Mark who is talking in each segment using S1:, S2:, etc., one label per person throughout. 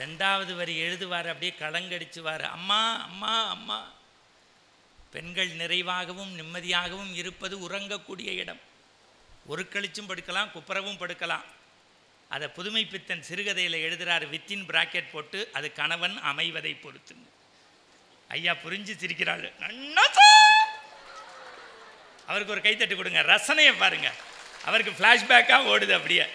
S1: ரெண்டாவது வரி எழுதுவார் அப்படியே கலங்கடிச்சுவார் அம்மா அம்மா அம்மா பெண்கள் நிறைவாகவும் நிம்மதியாகவும் இருப்பது உறங்கக்கூடிய இடம் ஒரு கழிச்சும் படுக்கலாம் குப்புறவும் படுக்கலாம் அதை புதுமை பித்தன் சிறுகதையில் எழுதுறாரு வித்தின் பிராக்கெட் போட்டு அது கணவன் அமைவதை பொறுத்துன்னு ஐயா புரிஞ்சு சிரிக்கிறாள் நன்னாசா! அவருக்கு ஒரு கைத்தட்டு கொடுங்க ரசனையை பாருங்க அவருக்கு ஃப்ளாஷ்பேக்காக ஓடுது அப்படியே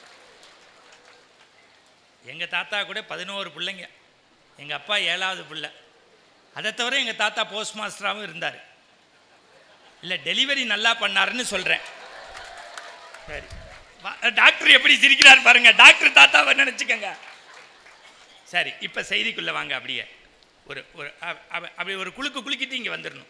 S1: எங்கள் தாத்தா கூட பதினோரு பிள்ளைங்க எங்கள் அப்பா ஏழாவது பிள்ளை அதை தவிர எங்கள் தாத்தா போஸ்ட் மாஸ்டராகவும் இருந்தார் இல்லை டெலிவரி நல்லா பண்ணாருன்னு சொல்கிறேன் சரி வா- டாக்டர் எப்படி சிரிக்கிறார் பாருங்க டாக்டர் தாத்தாவை நினச்சிக்கங்க சரி இப்போ செய்திக்குள்ளே வாங்க அப்படியே ஒரு ஒரு அ- அ- அப்படி ஒரு குலுக்கு குலுக்கிட்டு இங்கே வந்துடணும்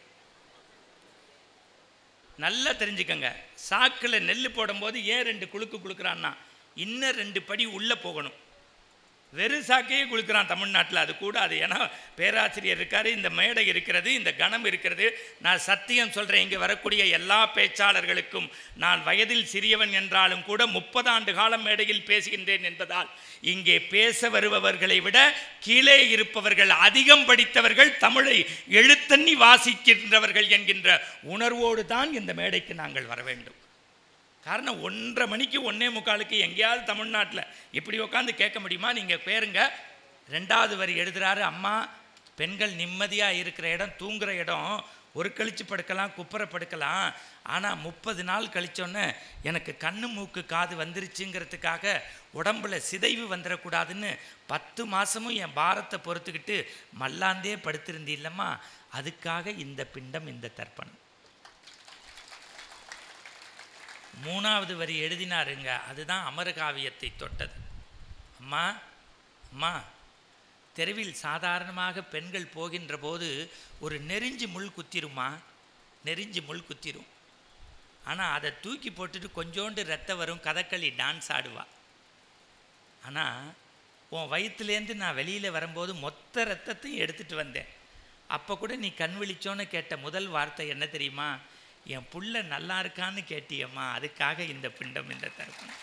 S1: நல்லா தெரிஞ்சுக்கங்க சாக்கில் நெல் போடும்போது ஏன் ரெண்டு குலுக்கு குலுக்குறான்னா இன்னும் ரெண்டு படி உள்ளே போகணும் வெறும் சாக்கையே குலுக்குறான் தமிழ்நாட்டில் அது கூடாது ஏன்னா பேராசிரியர் இருக்காரு இந்த மேடை இருக்கிறது இந்த கணம் இருக்கிறது நான் சத்தியம் சொல்கிறேன் இங்கே வரக்கூடிய எல்லா பேச்சாளர்களுக்கும் நான் வயதில் சிறியவன் என்றாலும் கூட முப்பது ஆண்டு காலம் மேடையில் பேசுகின்றேன் என்பதால் இங்கே பேச வருபவர்களை விட கீழே இருப்பவர்கள் அதிகம் படித்தவர்கள் தமிழை எழுத்தண்ணி வாசிக்கின்றவர்கள் என்கின்ற உணர்வோடு தான் இந்த மேடைக்கு நாங்கள் வர வேண்டும் காரணம் ஒன்றரை மணிக்கு ஒன்றே முக்காலுக்கு எங்கேயாவது தமிழ்நாட்டில் இப்படி உட்காந்து கேட்க முடியுமா நீங்கள் பேருங்க ரெண்டாவது வரி எழுதுறாரு அம்மா பெண்கள் நிம்மதியாக இருக்கிற இடம் தூங்குற இடம் ஒரு கழிச்சு படுக்கலாம் குப்புற படுக்கலாம் ஆனால் முப்பது நாள் கழிச்சோன்னே எனக்கு கண்ணு மூக்கு காது வந்துருச்சுங்கிறதுக்காக உடம்புல சிதைவு வந்துடக்கூடாதுன்னு பத்து மாதமும் என் பாரத்தை பொறுத்துக்கிட்டு மல்லாந்தே படுத்திருந்தீல்லம்மா அதுக்காக இந்த பிண்டம் இந்த தர்ப்பணம் மூணாவது வரி எழுதினாருங்க அதுதான் அமரகாவியத்தை தொட்டது அம்மா அம்மா தெருவில் சாதாரணமாக பெண்கள் போகின்ற போது ஒரு நெறிஞ்சு முள் குத்திருமா நெறிஞ்சு முள் குத்திரும் ஆனால் அதை தூக்கி போட்டுட்டு கொஞ்சோண்டு ரத்தம் வரும் கதகளி டான்ஸ் ஆடுவா ஆனால் உன் வயிற்றுலேருந்து நான் வெளியில் வரும்போது மொத்த ரத்தத்தையும் எடுத்துகிட்டு வந்தேன் அப்போ கூட நீ கண் விழிச்சோன்னு கேட்ட முதல் வார்த்தை என்ன தெரியுமா என் புள்ள நல்லா இருக்கான்னு கேட்டியம்மா அதுக்காக இந்த பிண்டம் இந்த தர்ப்பணம்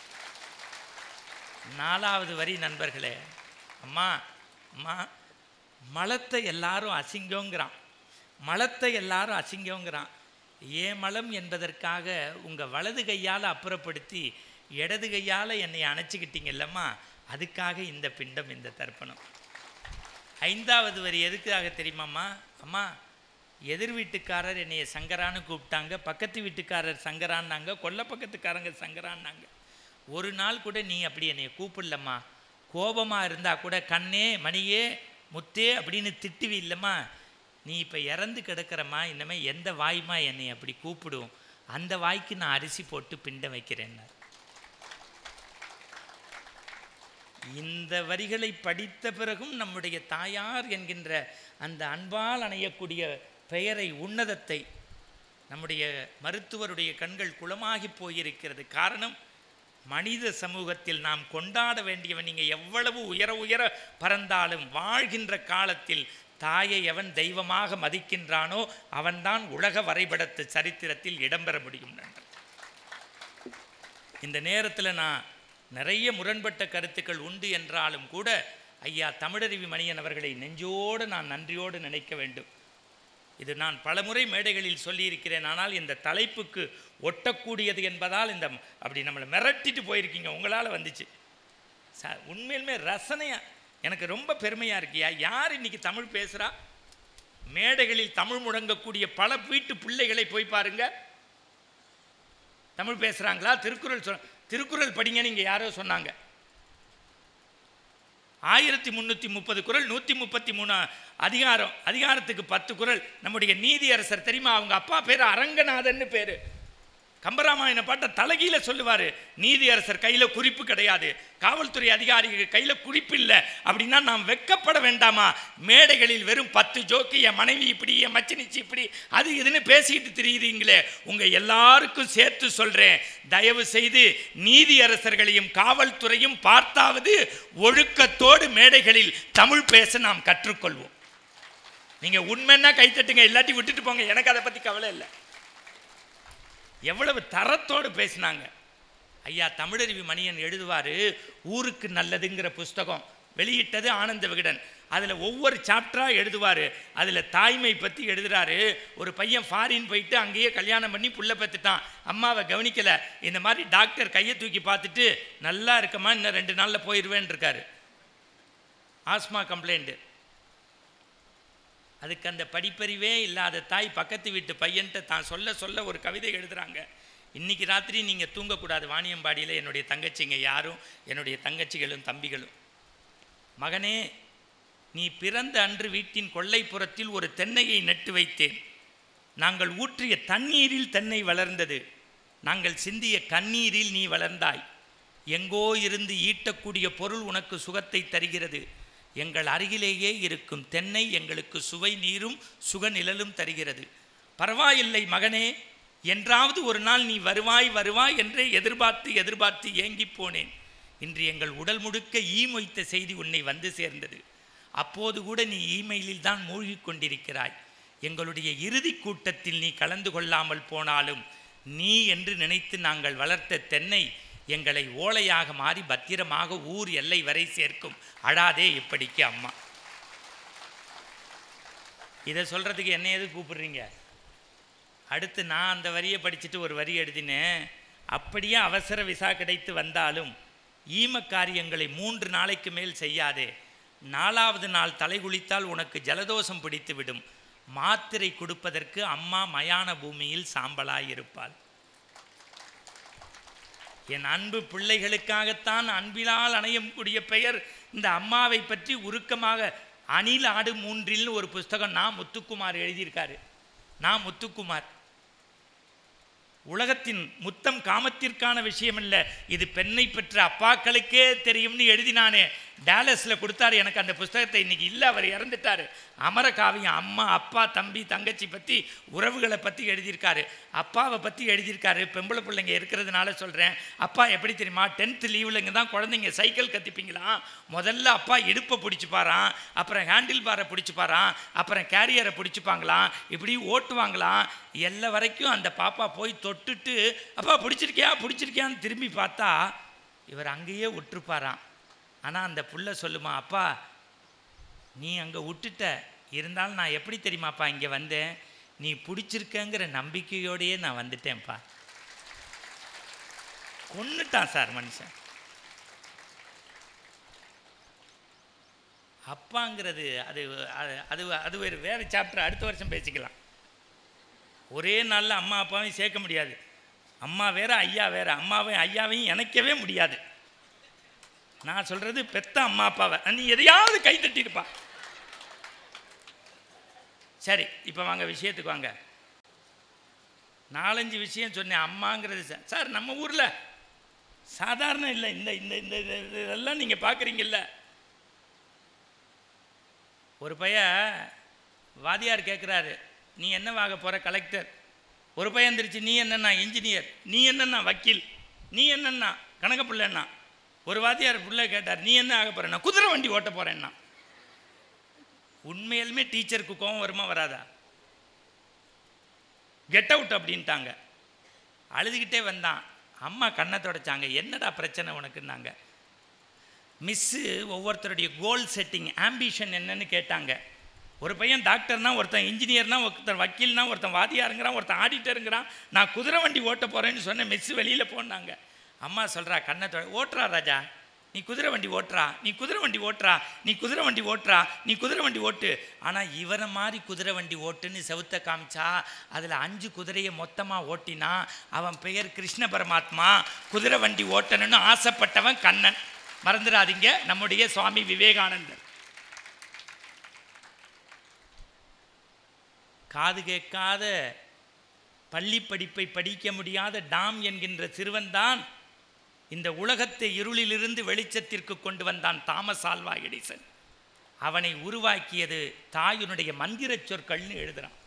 S1: நாலாவது வரி நண்பர்களே அம்மா அம்மா மலத்தை எல்லாரும் அசிங்கங்கிறான் மலத்தை எல்லாரும் அசிங்கங்கிறான் ஏன் மலம் என்பதற்காக உங்கள் வலது கையால் அப்புறப்படுத்தி இடது கையால் என்னை அணைச்சிக்கிட்டீங்கல்லம்மா அதுக்காக இந்த பிண்டம் இந்த தர்ப்பணம் ஐந்தாவது வரி எதுக்காக தெரியுமாம்மா அம்மா எதிர் வீட்டுக்காரர் என்னைய சங்கரான்னு கூப்பிட்டாங்க பக்கத்து வீட்டுக்காரர் சங்கரான்னாங்க கொல்ல பக்கத்துக்காரங்க சங்கரான்னாங்க ஒரு நாள் கூட நீ அப்படி என்னைய கூப்பிடலம்மா கோபமாக இருந்தால் கூட கண்ணே மணியே முத்தே அப்படின்னு திட்டுவி இல்லைம்மா நீ இப்போ இறந்து கிடக்கிறம்மா இனிமே எந்த வாய்மா என்னை அப்படி கூப்பிடும் அந்த வாய்க்கு நான் அரிசி போட்டு பிண்டம் வைக்கிறேன்னார் இந்த வரிகளை படித்த பிறகும் நம்முடைய தாயார் என்கின்ற அந்த அன்பால் அணையக்கூடிய பெயரை உன்னதத்தை நம்முடைய மருத்துவருடைய கண்கள் குளமாகி போயிருக்கிறது காரணம் மனித சமூகத்தில் நாம் கொண்டாட வேண்டியவன் நீங்கள் எவ்வளவு உயர உயர பறந்தாலும் வாழ்கின்ற காலத்தில் தாயை எவன் தெய்வமாக மதிக்கின்றானோ அவன்தான் உலக வரைபடத்து சரித்திரத்தில் இடம்பெற முடியும் நண்பர் இந்த நேரத்தில் நான் நிறைய முரண்பட்ட கருத்துக்கள் உண்டு என்றாலும் கூட ஐயா தமிழருவி மணியன் அவர்களை நெஞ்சோடு நான் நன்றியோடு நினைக்க வேண்டும் இது நான் பலமுறை மேடைகளில் சொல்லியிருக்கிறேன் ஆனால் இந்த தலைப்புக்கு ஒட்டக்கூடியது என்பதால் இந்த அப்படி நம்மளை மிரட்டிட்டு போயிருக்கீங்க உங்களால் வந்துச்சு ச உண்மையிலுமே ரசனையாக எனக்கு ரொம்ப பெருமையாக இருக்கியா யார் இன்னைக்கு தமிழ் பேசுகிறா மேடைகளில் தமிழ் முழங்கக்கூடிய பல வீட்டு பிள்ளைகளை போய் பாருங்க தமிழ் பேசுகிறாங்களா திருக்குறள் சொல் திருக்குறள் படிங்கன்னு இங்கே யாரோ சொன்னாங்க ஆயிரத்தி முந்நூற்றி முப்பது குறள் நூற்றி முப்பத்தி மூணு அதிகாரம் அதிகாரத்துக்கு பத்து குறள் நம்முடைய நீதியரசர் தெரியுமா அவங்க அப்பா பேர் அரங்கநாதன்னு பேர் கம்பராமாயண பாட்டை தலைகீழ சொல்லுவார் நீதியரசர் கையில் குறிப்பு கிடையாது காவல்துறை அதிகாரிகள் கையில் குறிப்பு இல்லை அப்படின்னா நாம் வெக்கப்பட வேண்டாமா மேடைகளில் வெறும் பத்து ஜோக்கு என் மனைவி இப்படி என் மச்சினிச்சு இப்படி அது இதுன்னு பேசிக்கிட்டு திரியுறீங்களே உங்கள் எல்லாருக்கும் சேர்த்து சொல்கிறேன் தயவு செய்து நீதியரசர்களையும் காவல்துறையும் பார்த்தாவது ஒழுக்கத்தோடு மேடைகளில் தமிழ் பேச நாம் கற்றுக்கொள்வோம் நீங்கள் உண்மைன்னா கைத்தட்டுங்க இல்லாட்டி விட்டுட்டு போங்க எனக்கு அதை பற்றி கவலை இல்லை எவ்வளவு தரத்தோடு பேசினாங்க ஐயா தமிழருவி மணியன் எழுதுவார் ஊருக்கு நல்லதுங்கிற புஸ்தகம் வெளியிட்டது ஆனந்த விகடன் அதில் ஒவ்வொரு சாப்டராக எழுதுவார் அதில் தாய்மை பற்றி எழுதுறாரு ஒரு பையன் ஃபாரின் போயிட்டு அங்கேயே கல்யாணம் பண்ணி புள்ள பெற்றுட்டான் அம்மாவை கவனிக்கலை இந்த மாதிரி டாக்டர் கையை தூக்கி பார்த்துட்டு நல்லா இருக்கமா இன்னும் ரெண்டு நாளில் போயிடுவேன் இருக்காரு ஆஸ்மா கம்ப்ளைண்ட்டு அதுக்கு அந்த படிப்பறிவே இல்லாத தாய் பக்கத்து வீட்டு பையன்ட்ட தான் சொல்ல சொல்ல ஒரு கவிதை எழுதுறாங்க இன்னைக்கு ராத்திரி நீங்கள் தூங்கக்கூடாது வாணியம்பாடியில் என்னுடைய தங்கச்சிங்க யாரும் என்னுடைய தங்கச்சிகளும் தம்பிகளும் மகனே நீ பிறந்த அன்று வீட்டின் கொல்லைப்புறத்தில் ஒரு தென்னையை நட்டு வைத்தேன் நாங்கள் ஊற்றிய தண்ணீரில் தென்னை வளர்ந்தது நாங்கள் சிந்திய கண்ணீரில் நீ வளர்ந்தாய் எங்கோ இருந்து ஈட்டக்கூடிய பொருள் உனக்கு சுகத்தை தருகிறது எங்கள் அருகிலேயே இருக்கும் தென்னை எங்களுக்கு சுவை நீரும் சுகநிழலும் தருகிறது பரவாயில்லை மகனே என்றாவது ஒரு நாள் நீ வருவாய் வருவாய் என்றே எதிர்பார்த்து எதிர்பார்த்து ஏங்கிப் போனேன் இன்று எங்கள் உடல் முழுக்க ஈ மொய்த்த செய்தி உன்னை வந்து சேர்ந்தது அப்போது கூட நீ இமெயிலில் தான் மூழ்கிக் கொண்டிருக்கிறாய் எங்களுடைய இறுதி கூட்டத்தில் நீ கலந்து கொள்ளாமல் போனாலும் நீ என்று நினைத்து நாங்கள் வளர்த்த தென்னை எங்களை ஓலையாக மாறி பத்திரமாக ஊர் எல்லை வரை சேர்க்கும் அழாதே இப்படிக்கு அம்மா இதை சொல்கிறதுக்கு என்ன எது கூப்பிடுறீங்க அடுத்து நான் அந்த வரியை படிச்சுட்டு ஒரு வரி எழுதினேன் அப்படியே அவசர விசா கிடைத்து வந்தாலும் ஈம காரியங்களை மூன்று நாளைக்கு மேல் செய்யாதே நாலாவது நாள் தலைகுளித்தால் உனக்கு ஜலதோஷம் பிடித்து விடும் மாத்திரை கொடுப்பதற்கு அம்மா மயான பூமியில் சாம்பலாய் இருப்பாள் என் அன்பு பிள்ளைகளுக்காகத்தான் அன்பினால் அணையக்கூடிய பெயர் இந்த அம்மாவை பற்றி உருக்கமாக அணில் ஆடு மூன்றில்னு ஒரு புஸ்தகம் நான் முத்துக்குமார் எழுதியிருக்காரு நான் முத்துக்குமார் உலகத்தின் முத்தம் காமத்திற்கான விஷயம் இல்லை இது பெண்ணை பெற்ற அப்பாக்களுக்கே தெரியும்னு எழுதினானே டேலஸில் கொடுத்தாரு எனக்கு அந்த புஸ்தகத்தை இன்னைக்கு இல்லை அவர் இறந்துட்டார் அமரகாவியம் அம்மா அப்பா தம்பி தங்கச்சி பற்றி உறவுகளை பற்றி எழுதியிருக்காரு அப்பாவை பற்றி எழுதியிருக்காரு பெம்பளை பிள்ளைங்க இருக்கிறதுனால சொல்கிறேன் அப்பா எப்படி தெரியுமா டென்த்து லீவில் இங்கே தான் குழந்தைங்க சைக்கிள் கற்றுப்பீங்களாம் முதல்ல அப்பா இடுப்பை பிடிச்சிப்பாராம் அப்புறம் ஹேண்டில் பாரை பிடிச்சிப்பாராம் அப்புறம் கேரியரை பிடிச்சிப்பாங்களாம் இப்படி ஓட்டுவாங்களாம் எல்லா வரைக்கும் அந்த பாப்பா போய் தொட்டுட்டு அப்பா பிடிச்சிருக்கியா பிடிச்சிருக்கியான்னு திரும்பி பார்த்தா இவர் அங்கேயே விட்டுருப்பாராம் ஆனால் அந்த புள்ள சொல்லுமா அப்பா நீ அங்கே விட்டுட்ட இருந்தாலும் நான் எப்படி தெரியுமாப்பா இங்கே வந்தேன் நீ பிடிச்சிருக்கங்கிற நம்பிக்கையோடையே நான் வந்துட்டேன்ப்பா கொன்னுட்டான் சார் மனுஷன் அப்பாங்கிறது அது அது- அது அது ஒரு வேறு சாப்டர் அடுத்த வருஷம் பேசிக்கலாம் ஒரே நாளில் அம்மா அப்பாவையும் சேர்க்க முடியாது அம்மா வேற ஐயா வேற அம்மாவையும் ஐயாவையும் இணைக்கவே முடியாது நான் சொல்கிறது பெத்த அம்மா அப்பாவை நீ எதையாவது கை தட்டிருப்பா சரி இப்போ வாங்க விஷயத்துக்கு வாங்க நாலஞ்சு விஷயம் சொன்னேன் அம்மாங்கிறது சார் சார் நம்ம ஊரில் சாதாரண இல்லை இந்த இந்த இந்த இந்த- இதெல்லாம் நீங்கள் பார்க்குறீங்கல்ல ஒரு பையன் வாதியார் கேட்குறாரு நீ என்னவாக போகிற கலெக்டர் ஒரு பையன் திருச்சு நீ என்னன்னா இன்ஜினியர் நீ என்னன்னா வக்கீல் நீ என்னன்னா கணக்கு பிள்ளைன்னா ஒரு வாத்தியார் பிள்ளை கேட்டார் நீ என்ன ஆக போறேன்னா குதிரை வண்டி ஓட்ட போகிறேன்னா உண்மையிலுமே டீச்சருக்கு கோவம் வருமா வராதா கெட் அவுட் அப்படின்ட்டாங்க அழுதுகிட்டே வந்தான் அம்மா கண்ணை தொடச்சாங்க என்னடா பிரச்சனை உனக்குன்னாங்க மிஸ்ஸு ஒவ்வொருத்தருடைய கோல் செட்டிங் ஆம்பிஷன் என்னன்னு கேட்டாங்க ஒரு பையன் டாக்டர்னா ஒருத்தன் இன்ஜினியர்னா ஒருத்தன் வக்கீல்னா ஒருத்தன் வாதியாருங்கிறான் ஒருத்தன் ஆடிட்டருங்கிறான் நான் குதிரை வண்டி ஓட்ட போகிறேன்னு சொன்னேன் மிஸ் வெளியில் போனாங்க அம்மா சொல்கிறா கண்ணை தொட ஓட்டுறா ராஜா நீ குதிரை வண்டி ஓட்டுறா நீ குதிரை வண்டி ஓட்டுறா நீ குதிரை வண்டி ஓட்டுறா நீ குதிரை வண்டி ஓட்டு ஆனால் இவரை மாதிரி குதிரை வண்டி ஓட்டுன்னு செவுத்த காமிச்சா அதில் அஞ்சு குதிரையை மொத்தமாக ஓட்டினா அவன் பெயர் கிருஷ்ண பரமாத்மா குதிரை வண்டி ஓட்டணும்னு ஆசைப்பட்டவன் கண்ணன் மறந்துடாதீங்க நம்முடைய சுவாமி விவேகானந்தர் காது கேட்காத பள்ளி படிப்பை படிக்க முடியாத டாம் என்கின்ற சிறுவன்தான் இந்த உலகத்தை இருளிலிருந்து வெளிச்சத்திற்கு கொண்டு வந்தான் தாமஸ் ஆல்வா எடிசன் அவனை உருவாக்கியது தாயினுடைய மந்திரச் சொற்கள்னு எழுதுறான்